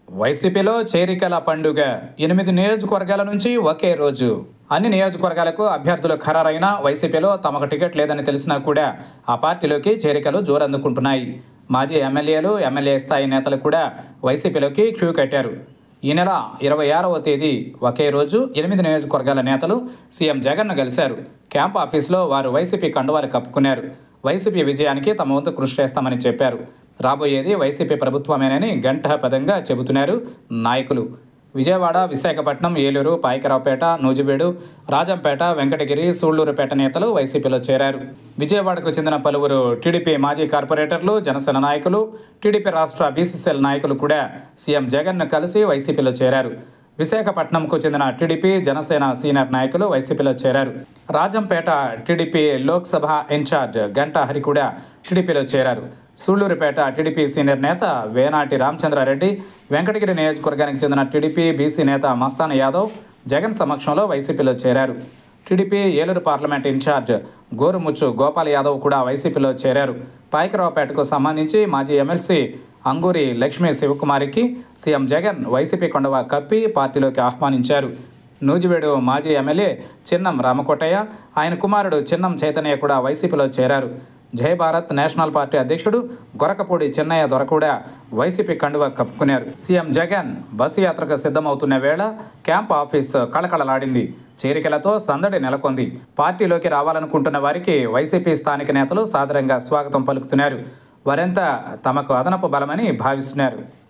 వైసీపీలో చేరికల పండుగ ఎనిమిది నియోజకవర్గాల నుంచి ఒకే రోజు అన్ని నియోజకవర్గాలకు అభ్యర్థులు ఖరారైన వైసీపీలో తమకు టికెట్ లేదని తెలిసినా కూడా ఆ పార్టీలోకి చేరికలు జోరందుకుంటున్నాయి మాజీ ఎమ్మెల్యేలు ఎమ్మెల్యే స్థాయి నేతలు కూడా వైసీపీలోకి క్యూ కట్టారు ఈ నెల ఇరవై ఆరవ తేదీ ఒకే రోజు ఎనిమిది నియోజకవర్గాల నేతలు సీఎం జగన్ను కలిశారు క్యాంప్ ఆఫీసులో వారు వైసీపీ కండువాలు కప్పుకున్నారు వైసీపీ విజయానికి తమ వంతు కృషి చేస్తామని చెప్పారు రాబోయేది వైసీపీ ప్రభుత్వమేనని గంటాపదంగా చెబుతున్నారు నాయకులు విజయవాడ విశాఖపట్నం ఏలూరు పాయకరావుపేట నూజివీడు రాజంపేట వెంకటగిరి సూళ్లూరుపేట నేతలు వైసీపీలో చేరారు విజయవాడకు చెందిన పలువురు టీడీపీ మాజీ కార్పొరేటర్లు జనసేన నాయకులు టీడీపీ రాష్ట్ర బీసీసీఎల్ నాయకులు కూడా సీఎం జగన్ను కలిసి వైసీపీలో చేరారు విశాఖపట్నంకు చెందిన టీడీపీ జనసేన సీనియర్ నాయకులు వైసీపీలో చేరారు రాజంపేట టీడీపీ లోక్సభ ఇన్ఛార్జ్ గంటా హరి కూడా టీడీపీలో చేరారు సూళ్లూరుపేట టీడీపీ సీనియర్ నేత వేనాటి రామచంద్రారెడ్డి వెంకటగిరి నియోజకవర్గానికి చెందిన టీడీపీ బీసీ నేత మస్తాన్ యాదవ్ జగన్ సమక్షంలో వైసీపీలో చేరారు TDP Eluru parliament incharge Gorumuchu Gopal Yadav కూడా వైసీపీలో చేరారు పాయకరావుపేటకు సంబంధించి మాజీ ఎమ్మెల్సీ అంగూరి లక్ష్మీ శివకుమారికి సీఎం జగన్ వైసీపీ కొండవ కప్పి పార్టీలోకి ఆహ్వానించారు నూజివేడు మాజీ ఎమ్మెల్యే చిన్నం రామకోటయ్య ఆయన కుమారుడు చిన్నం చైతన్య కూడా వైసీపీలో చేరారు జై భారత్ నేషనల్ పార్టీ అధ్యక్షుడు గొరకపూడి చిన్నయ్య దొర కూడా వైసీపీ కండువా కప్పుకున్నారు సీఎం జగన్ బస్సు యాత్రకు సిద్ధమవుతున్న వేళ క్యాంప్ ఆఫీస్ కళకళలాడింది చేరికలతో సందడి నెలకొంది పార్టీలోకి రావాలనుకుంటున్న వారికి వైసీపీ స్థానిక నేతలు సాదరంగా స్వాగతం పలుకుతున్నారు వారంతా తమకు అదనపు బలమని భావిస్తున్నారు